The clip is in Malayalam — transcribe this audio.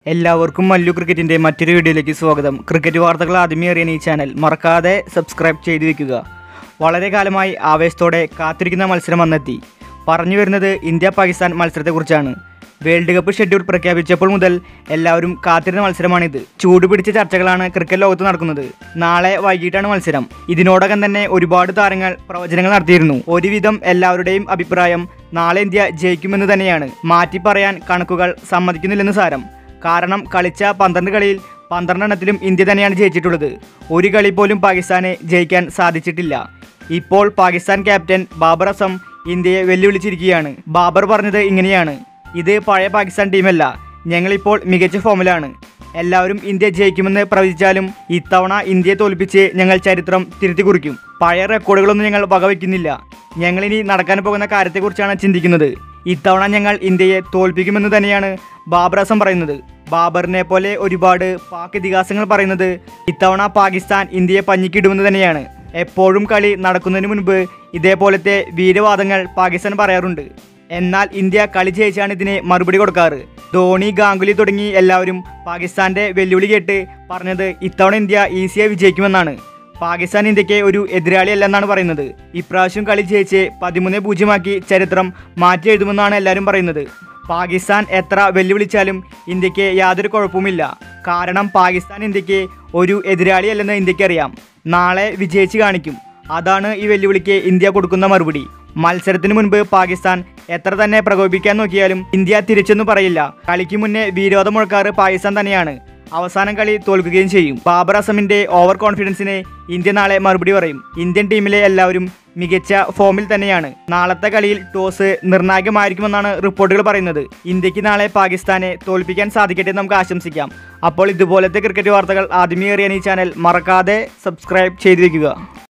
എല്ലാവർക്കും മല്ലു ക്രിക്കറ്റിന്റെ മറ്റൊരു വീഡിയോയിലേക്ക് സ്വാഗതം ക്രിക്കറ്റ് വാർത്തകൾ ആദ്യമേ അറിയാൻ ഈ ചാനൽ മറക്കാതെ സബ്സ്ക്രൈബ് ചെയ്തു വെക്കുക വളരെ കാലമായി ആവേശത്തോടെ കാത്തിരിക്കുന്ന മത്സരം വന്നെത്തി പറഞ്ഞു വരുന്നത് ഇന്ത്യ പാകിസ്ഥാൻ മത്സരത്തെക്കുറിച്ചാണ് വേൾഡ് കപ്പ് ഷെഡ്യൂൾ പ്രഖ്യാപിച്ചപ്പോൾ മുതൽ എല്ലാവരും കാത്തിരുന്ന മത്സരമാണിത് ചൂടുപിടിച്ച ചർച്ചകളാണ് ക്രിക്കറ്റ് ലോകത്ത് നടക്കുന്നത് നാളെ വൈകിട്ടാണ് മത്സരം ഇതിനോടകം തന്നെ ഒരുപാട് താരങ്ങൾ പ്രവചനങ്ങൾ നടത്തിയിരുന്നു ഒരുവിധം എല്ലാവരുടെയും അഭിപ്രായം നാളെ ഇന്ത്യ ജയിക്കുമെന്ന് തന്നെയാണ് മാറ്റി പറയാൻ കണക്കുകൾ സമ്മതിക്കുന്നില്ലെന്ന് സാരം കാരണം കളിച്ച പന്ത്രണ്ട് കളിയിൽ പന്ത്രണ്ടെണ്ണത്തിലും ഇന്ത്യ തന്നെയാണ് ജയിച്ചിട്ടുള്ളത് ഒരു കളി പോലും പാകിസ്ഥാന് ജയിക്കാൻ സാധിച്ചിട്ടില്ല ഇപ്പോൾ പാകിസ്ഥാൻ ക്യാപ്റ്റൻ ബാബർ അസം ഇന്ത്യയെ വെല്ലുവിളിച്ചിരിക്കുകയാണ് ബാബർ പറഞ്ഞത് ഇങ്ങനെയാണ് ഇത് പഴയ പാകിസ്ഥാൻ ടീമല്ല ഞങ്ങളിപ്പോൾ മികച്ച ഫോമിലാണ് എല്ലാവരും ഇന്ത്യ ജയിക്കുമെന്ന് പ്രവചിച്ചാലും ഇത്തവണ ഇന്ത്യയെ തോൽപ്പിച്ച് ഞങ്ങൾ ചരിത്രം തിരുത്തി കുറിക്കും പഴയ റെക്കോർഡുകളൊന്നും ഞങ്ങൾ വകവയ്ക്കുന്നില്ല ഞങ്ങളിനി നടക്കാൻ പോകുന്ന കാര്യത്തെക്കുറിച്ചാണ് ചിന്തിക്കുന്നത് ഇത്തവണ ഞങ്ങൾ ഇന്ത്യയെ തോൽപ്പിക്കുമെന്ന് തന്നെയാണ് ബാബർ അസം പറയുന്നത് ബാബറിനെ പോലെ ഒരുപാട് പാക് ഇതിഹാസങ്ങൾ പറയുന്നത് ഇത്തവണ പാകിസ്ഥാൻ ഇന്ത്യയെ പഞ്ഞിക്കിടുമെന്ന് തന്നെയാണ് എപ്പോഴും കളി നടക്കുന്നതിന് മുൻപ് ഇതേപോലത്തെ വീരവാദങ്ങൾ പാകിസ്ഥാൻ പറയാറുണ്ട് എന്നാൽ ഇന്ത്യ കളി ജയിച്ചാണ് ഇതിന് മറുപടി കൊടുക്കാറ് ധോണി ഗാംഗുലി തുടങ്ങി എല്ലാവരും പാകിസ്ഥാന്റെ വെല്ലുവിളി കേട്ട് പറഞ്ഞത് ഇത്തവണ ഇന്ത്യ ഈസിയായി വിജയിക്കുമെന്നാണ് പാകിസ്ഥാൻ ഇന്ത്യക്ക് ഒരു എതിരാളിയല്ലെന്നാണ് പറയുന്നത് ഇപ്രാവശ്യം കളി ജയിച്ച് പതിമൂന്ന് പൂജ്യമാക്കി ചരിത്രം മാറ്റി എഴുതുമെന്നാണ് എല്ലാവരും പറയുന്നത് പാകിസ്ഥാൻ എത്ര വെല്ലുവിളിച്ചാലും ഇന്ത്യക്ക് യാതൊരു കുഴപ്പവുമില്ല കാരണം പാകിസ്ഥാൻ ഇന്ത്യക്ക് ഒരു എതിരാളിയല്ലെന്ന് ഇന്ത്യക്കറിയാം നാളെ വിജയിച്ച് കാണിക്കും അതാണ് ഈ വെല്ലുവിളിക്ക് ഇന്ത്യ കൊടുക്കുന്ന മറുപടി മത്സരത്തിന് മുൻപ് പാകിസ്ഥാൻ എത്ര തന്നെ പ്രകോപിക്കാൻ നോക്കിയാലും ഇന്ത്യ തിരിച്ചൊന്നും പറയില്ല കളിക്ക് മുന്നേ വിരോധം മുഴക്കാറ് പാകിസ്ഥാൻ തന്നെയാണ് അവസാനം കളി തോൽക്കുകയും ചെയ്യും ബാബർ അസമിന്റെ ഓവർ കോൺഫിഡൻസിന് ഇന്ത്യ നാളെ മറുപടി പറയും ഇന്ത്യൻ ടീമിലെ എല്ലാവരും മികച്ച ഫോമിൽ തന്നെയാണ് നാളത്തെ കളിയിൽ ടോസ് നിർണായകമായിരിക്കുമെന്നാണ് റിപ്പോർട്ടുകൾ പറയുന്നത് ഇന്ത്യക്ക് നാളെ പാകിസ്ഥാനെ തോൽപ്പിക്കാൻ സാധിക്കട്ടെ എന്ന് നമുക്ക് ആശംസിക്കാം അപ്പോൾ ഇതുപോലത്തെ ക്രിക്കറ്റ് വാർത്തകൾ ആദ്യമേ അറിയാൻ ഈ ചാനൽ മറക്കാതെ സബ്സ്ക്രൈബ് ചെയ്തു വെക്കുക